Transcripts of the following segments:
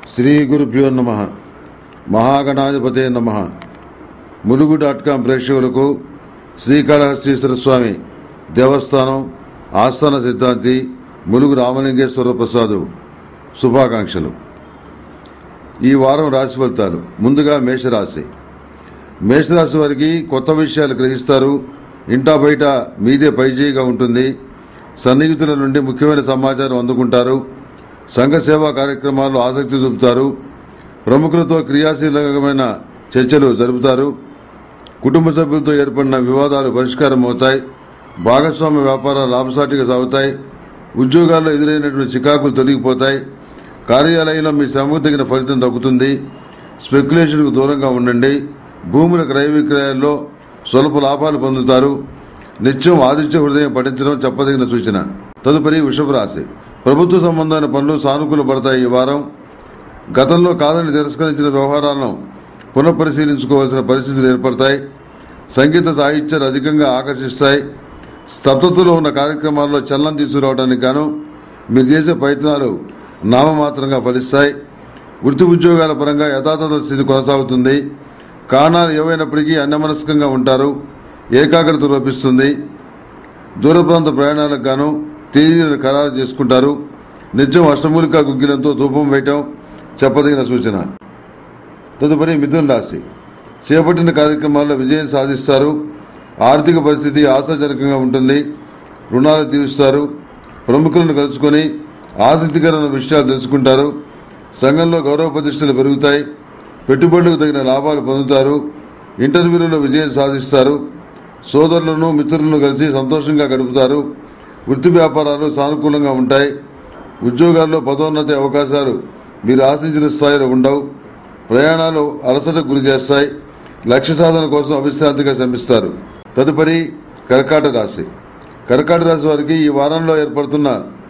శ్రీ గురుభ్యో నమ మహాగణాధిపతే నమ ములుగు డాట్ కాం ప్రేక్షకులకు శ్రీకాళహస్తీశ్వర స్వామి దేవస్థానం ఆస్థాన సిద్ధాంతి ములుగు రామలింగేశ్వర ప్రసాద్ శుభాకాంక్షలు ఈ వారం రాశి ఫలితాలు ముందుగా మేషరాశి మేషరాశి వారికి కొత్త విషయాలు గ్రహిస్తారు ఇంటా బయట మీదే పైచేయిగా ఉంటుంది సన్నిహితుల నుండి ముఖ్యమైన సమాచారం అందుకుంటారు సంఘ సేవా కార్యక్రమాల్లో ఆసక్తి చూపుతారు ప్రముఖులతో క్రియాశీలకమైన చర్చలు జరుపుతారు కుటుంబ సభ్యులతో ఏర్పడిన వివాదాలు పరిష్కారం అవుతాయి భాగస్వామ్య వ్యాపారాలు లాభసాటిగా సాగుతాయి ఉద్యోగాల్లో ఎదురైనటువంటి చికాకులు తొలగిపోతాయి కార్యాలయంలో మీ శ్రమకు తగిన ఫలితం దక్కుతుంది స్పెక్యులేషన్కు దూరంగా ఉండండి భూముల క్రయ విక్రయాల్లో స్వల్ప లాభాలు పొందుతారు నిత్యం ఆదిత్య హృదయం పఠించడం చెప్పదగిన సూచన తదుపరి వృషభ రాశి ప్రభుత్వ సంబంధమైన పనులు సానుకూల పడతాయి ఈ వారం గతంలో కాదని తిరస్కరించిన వ్యవహారాలను పునఃపరిశీలించుకోవాల్సిన పరిస్థితులు ఏర్పడతాయి సంగీత సాహిత్యాలు అధికంగా ఆకర్షిస్తాయి స్తబ్దతలో ఉన్న కార్యక్రమాల్లో చలనం తీసుకురావడానికి గాను మీరు చేసే ప్రయత్నాలు నామమాత్రంగా ఫలిస్తాయి వృత్తి ఉద్యోగాల పరంగా యథాతథ స్థితి కొనసాగుతుంది కారణాలు ఏవైనప్పటికీ అన్యమనస్కంగా ఉంటారు ఏకాగ్రత లోపిస్తుంది దూర ప్రాంత ప్రయాణాలకు గాను తేదీలను ఖరారు చేసుకుంటారు నిత్యం అష్టమూలిక గుగ్గిలంతో ధూపం వేయటం చెప్పదగిన సూచన తదుపరి మిథున రాశి చేపట్టిన కార్యక్రమాల్లో విజయం సాధిస్తారు ఆర్థిక పరిస్థితి ఆశాజనకంగా ఉంటుంది రుణాలు తీరుస్తారు ప్రముఖులను కలుసుకొని ఆసక్తికరమైన విషయాలు తెలుసుకుంటారు సంఘంలో గౌరవ ప్రతిష్టలు పెరుగుతాయి పెట్టుబడులకు తగిన లాభాలు పొందుతారు ఇంటర్వ్యూలలో విజయం సాధిస్తారు సోదరులను మిత్రులను కలిసి సంతోషంగా గడుపుతారు వృత్తి వ్యాపారాలు సానుకూలంగా ఉంటాయి ఉద్యోగాల్లో పదోన్నతి అవకాశాలు మీరు ఆశించిన స్థాయిలో ఉండవు ప్రయాణాలు అలసటకు గురి చేస్తాయి లక్ష్య సాధన కోసం అవిశ్రాంతిగా శ్రమిస్తారు తదుపరి కర్కాట రాశి కర్కాట రాశి వారికి ఈ వారంలో ఏర్పడుతున్న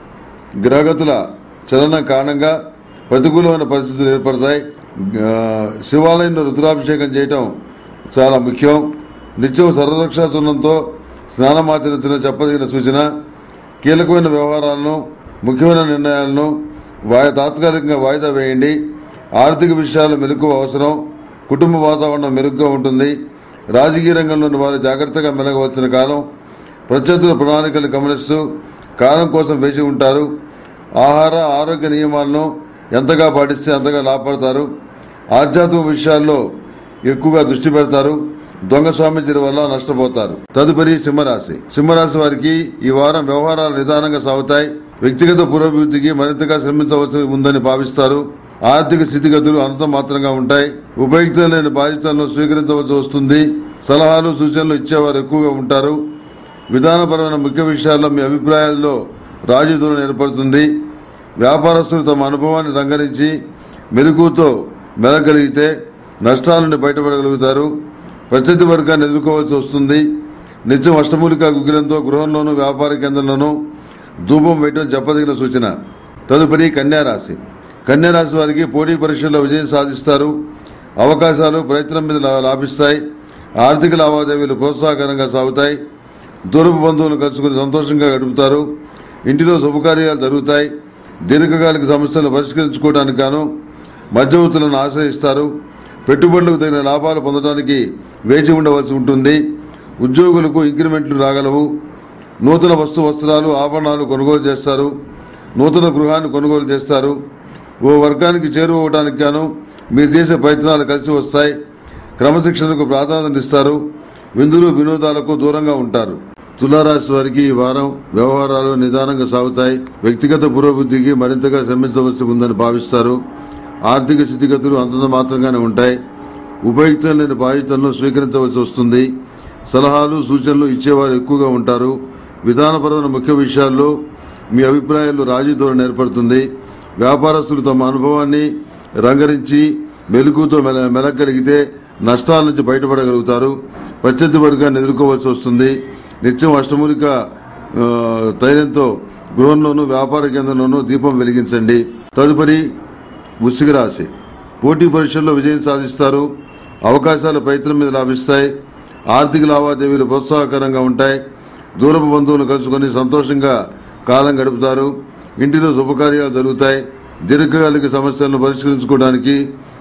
గ్రహగతుల చలనం కారణంగా ప్రతికూలమైన పరిస్థితులు ఏర్పడతాయి ఆ, శివాలయంలో రుద్రాభిషేకం చేయటం చాలా ముఖ్యం నిత్యం సర్వరక్షా సున్నంతో స్నానమాచరించడం చెప్పదగిన సూచన కీలకమైన వ్యవహారాలను ముఖ్యమైన నిర్ణయాలను వాయి తాత్కాలికంగా వాయిదా వేయండి ఆర్థిక విషయాలు మెలకు అవసరం కుటుంబ వాతావరణం మెరుగ్గా ఉంటుంది రాజకీయ రంగంలోని వారు జాగ్రత్తగా మెలగవలసిన కాలం ప్రత్యర్థుల ప్రణాళికలు గమనిస్తూ కాలం కోసం వేచి ఉంటారు ఆహార ఆరోగ్య నియమాలను ఎంతగా పాటిస్తే అంతగా లాభపడతారు ఆధ్యాత్మిక విషయాల్లో ఎక్కువగా దృష్టి పెడతారు దొంగ స్వామీజీల వల్ల నష్టపోతారు తదుపరి సింహరాశి సింహరాశి వారికి ఈ వారం వ్యవహారాలు నిదానంగా సాగుతాయి వ్యక్తిగత పురోభివృద్ధికి మరింతగా శ్రమించవలసి ఉందని భావిస్తారు ఆర్థిక స్థితిగతులు అంత మాత్రంగా ఉంటాయి ఉపయుక్తమైన బాధ్యతలను స్వీకరించవలసి వస్తుంది సలహాలు సూచనలు ఇచ్చేవారు ఎక్కువగా ఉంటారు విధానపరమైన ముఖ్య విషయాల్లో మీ అభిప్రాయాల్లో రాజీ దూరం ఏర్పడుతుంది వ్యాపారస్తులు తమ అనుభవాన్ని రంగరించి మెలకుతో మెలగలిగితే నష్టాల నుండి బయటపడగలుగుతారు ప్రత్యర్థి వర్గాన్ని ఎదుర్కోవాల్సి వస్తుంది నిత్యం అష్టమూలిక గుగ్గిలంతో గృహంలోనూ వ్యాపార కేంద్రంలోనూ ధూపం వేయటం చెప్పదగిన సూచన తదుపరి కన్యారాశి కన్యారాశి వారికి పోటీ పరీక్షల్లో విజయం సాధిస్తారు అవకాశాలు ప్రయత్నం మీద లా- లాభిస్తాయి ఆర్థిక లావాదేవీలు ప్రోత్సాహకరంగా సాగుతాయి దూరపు బంధువులను కలుసుకుని సంతోషంగా గడుపుతారు ఇంటిలో శుభకార్యాలు జరుగుతాయి దీర్ఘకాలిక సమస్యలను పరిష్కరించుకోవడానికి గాను మధ్యవర్తులను ఆశ్రయిస్తారు పెట్టుబడులకు తగిన లాభాలు పొందడానికి వేచి ఉండవలసి ఉంటుంది ఉద్యోగులకు ఇంక్రిమెంట్లు రాగలవు నూతన వస్తు వస్త్రాలు ఆభరణాలు కొనుగోలు చేస్తారు నూతన గృహాన్ని కొనుగోలు చేస్తారు ఓ వర్గానికి చేరువవడానికి గాను మీరు చేసే ప్రయత్నాలు కలిసి వస్తాయి క్రమశిక్షణకు ప్రాధాన్యత ఇస్తారు విందులు వినోదాలకు దూరంగా ఉంటారు తులారాశి వారికి ఈ వారం వ్యవహారాలు నిదానంగా సాగుతాయి వ్యక్తిగత పురోభివృద్ధికి మరింతగా శ్రమించవలసి ఉందని భావిస్తారు ఆర్థిక స్థితిగతులు అంతంత మాత్రంగానే ఉంటాయి ఉపయుక్తం లేని బాధ్యతలను స్వీకరించవలసి వస్తుంది సలహాలు సూచనలు ఇచ్చేవారు ఎక్కువగా ఉంటారు విధానపరమైన ముఖ్య విషయాల్లో మీ అభిప్రాయాల్లో రాజీ ధోరణి ఏర్పడుతుంది వ్యాపారస్తులు తమ అనుభవాన్ని రంగరించి మెలకుతో మెల మెలగలిగితే నష్టాల నుంచి బయటపడగలుగుతారు ప్రత్యర్థి వర్గాన్ని ఎదుర్కోవాల్సి వస్తుంది నిత్యం అష్టమూలిక ఆ, తైలంతో గృహంలోనూ వ్యాపార కేంద్రంలోనూ దీపం వెలిగించండి తదుపరి వృశ్చిక రాశి పోటీ పరీక్షల్లో విజయం సాధిస్తారు అవకాశాలు ప్రయత్నం మీద లాభిస్తాయి ఆర్థిక లావాదేవీలు ప్రోత్సాహకరంగా ఉంటాయి దూరపు బంధువులను కలుసుకొని సంతోషంగా కాలం గడుపుతారు ఇంటిలో శుభకార్యాలు జరుగుతాయి దీర్ఘకాలిక సమస్యలను పరిష్కరించుకోవడానికి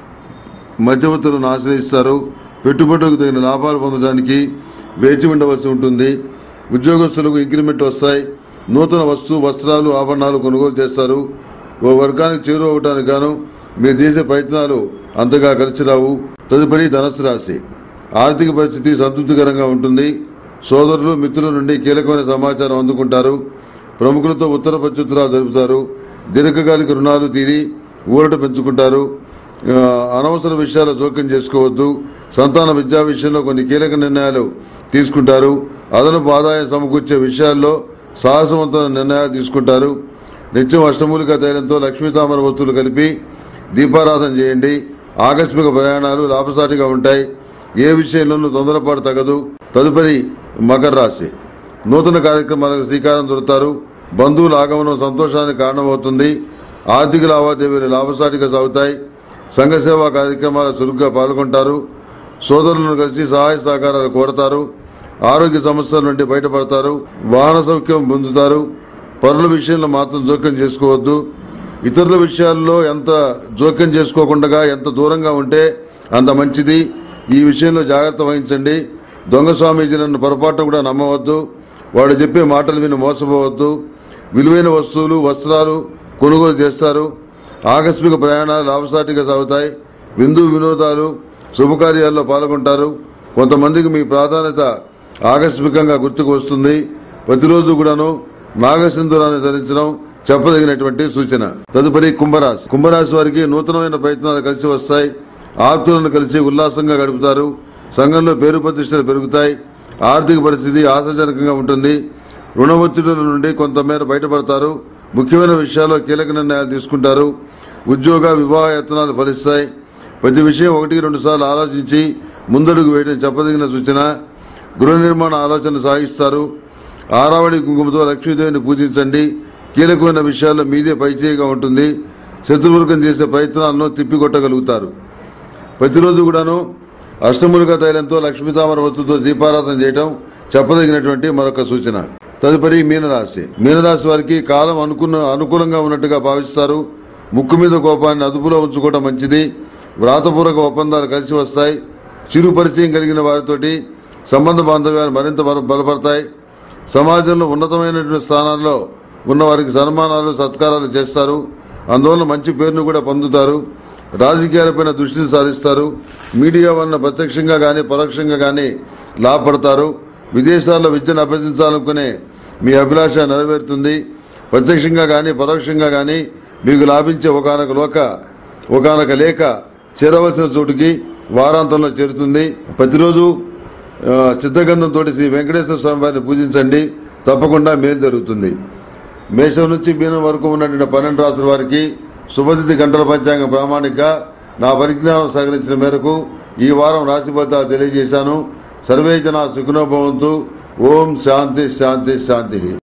మధ్యవర్తులను ఆశ్రయిస్తారు పెట్టుబడులకు తగిన లాభాలు పొందడానికి వేచి ఉండవలసి ఉంటుంది ఉద్యోగస్తులకు ఇంక్రిమెంట్ వస్తాయి నూతన వస్తు వస్త్రాలు ఆభరణాలు కొనుగోలు చేస్తారు ఓ వర్గానికి చేరువవటానికి గాను మీరు చేసే ప్రయత్నాలు అంతగా కలిసి రావు తదుపరి ధనస్సు రాశి ఆర్థిక పరిస్థితి సంతృప్తికరంగా ఉంటుంది సోదరులు మిత్రుల నుండి కీలకమైన సమాచారం అందుకుంటారు ప్రముఖులతో ఉత్తర ప్రత్యుత్తరాలు జరుపుతారు దీర్ఘకాలిక రుణాలు తీరి ఊరట పెంచుకుంటారు ఆ, అనవసర విషయాలు జోక్యం చేసుకోవద్దు సంతాన విద్యా విషయంలో కొన్ని కీలక నిర్ణయాలు తీసుకుంటారు అదనపు ఆదాయం సమకూర్చే విషయాల్లో సాహసవంతమైన నిర్ణయాలు తీసుకుంటారు నిత్యం అష్టమూలిక తైలంతో లక్ష్మీతామర వస్తువులు కలిపి దీపారాధన చేయండి ఆకస్మిక ప్రయాణాలు లాభసాటిగా ఉంటాయి ఏ విషయంలోనూ తొందరపాటు తగదు తదుపరి మకర రాశి నూతన కార్యక్రమాలకు శ్రీకారం చుడతారు బంధువుల ఆగమనం సంతోషానికి కారణమవుతుంది ఆర్థిక లావాదేవీలు లాభసాటిగా సాగుతాయి సంఘ సేవా కార్యక్రమాల చురుగ్గా పాల్గొంటారు సోదరులను కలిసి సహాయ సహకారాలు కోరతారు ఆరోగ్య సమస్యల నుండి బయటపడతారు వాహన సౌఖ్యం పొందుతారు పరుల విషయంలో మాత్రం జోక్యం చేసుకోవద్దు ఇతరుల విషయాల్లో ఎంత జోక్యం చేసుకోకుండా ఎంత దూరంగా ఉంటే అంత మంచిది ఈ విషయంలో జాగ్రత్త వహించండి దొంగ స్వామీజీలను పొరపాటు కూడా నమ్మవద్దు వాడు చెప్పే మాటలు విని మోసపోవద్దు విలువైన వస్తువులు వస్త్రాలు కొనుగోలు చేస్తారు ఆకస్మిక ప్రయాణాలు లాభసాటిగా సాగుతాయి విందు వినోదాలు శుభకార్యాల్లో పాల్గొంటారు కొంతమందికి మీ ప్రాధాన్యత ఆకస్మికంగా గుర్తుకు వస్తుంది ప్రతిరోజు కూడాను నాగసింధురాన్ని ధరించడం చెప్పదగినటువంటి సూచన తదుపరి కుంభరాశి కుంభరాశి వారికి నూతనమైన ప్రయత్నాలు కలిసి వస్తాయి ఆప్తులను కలిసి ఉల్లాసంగా గడుపుతారు సంఘంలో పేరు ప్రతిష్టలు పెరుగుతాయి ఆర్థిక పరిస్థితి ఆశాజనకంగా ఉంటుంది రుణ ఒత్తిడుల నుండి కొంతమేర బయటపడతారు ముఖ్యమైన విషయాల్లో కీలక నిర్ణయాలు తీసుకుంటారు ఉద్యోగ వివాహ యత్నాలు ఫలిస్తాయి ప్రతి విషయం ఒకటికి రెండు సార్లు ఆలోచించి ముందడుగు వేయడం చెప్పదగిన సూచన గృహ నిర్మాణ ఆలోచన సాగిస్తారు ఆరావళి కుంకుమతో లక్ష్మీదేవిని పూజించండి కీలకమైన విషయాల్లో మీదే పైచేయిగా ఉంటుంది శత్రువర్గం చేసే ప్రయత్నాలను తిప్పికొట్టగలుగుతారు ప్రతిరోజు కూడాను అష్టములుగా తైలంతో లక్ష్మీతామర వత్తుతో దీపారాధన చేయటం చెప్పదగినటువంటి మరొక సూచన తదుపరి మీనరాశి మీనరాశి వారికి కాలం అనుకున్న అనుకూలంగా ఉన్నట్టుగా భావిస్తారు ముక్కు మీద కోపాన్ని అదుపులో ఉంచుకోవడం మంచిది వ్రాతపూర్వక ఒప్పందాలు కలిసి వస్తాయి చిరు పరిచయం కలిగిన వారితోటి సంబంధ బాంధవ్యాలు మరింత బల- బలపడతాయి సమాజంలో ఉన్నతమైనటువంటి స్థానాల్లో ఉన్న వారికి సన్మానాలు సత్కారాలు చేస్తారు అందువల్ల మంచి పేరును కూడా పొందుతారు రాజకీయాలపైన దృష్టిని సారిస్తారు మీడియా వలన ప్రత్యక్షంగా గాని పరోక్షంగా గాని లాభపడతారు విదేశాల్లో విద్యను అభ్యసించాలనుకునే మీ అభిలాష నెరవేరుతుంది ప్రత్యక్షంగా గాని పరోక్షంగా గాని మీకు లాభించే ఒకనొక లోక ఒకనొక లేఖ చేరవలసిన చోటుకి వారాంతంలో చేరుతుంది ప్రతిరోజు ఆ, సిద్ధగంధంతో శ్రీ వెంకటేశ్వర స్వామి వారిని పూజించండి తప్పకుండా మేలు జరుగుతుంది మేషం నుంచి మీనం వరకు ఉన్నటువంటి పన్నెండు రాసుల వారికి శుభతిథి గంటల పంచాంగం ప్రామాణిక నా పరిజ్ఞానం సహకరించిన మేరకు ఈ వారం రాశి ఫలితాలు తెలియజేశాను సర్వే జన సుఖనోభవంతు ఓం శాంతి శాంతి శాంతి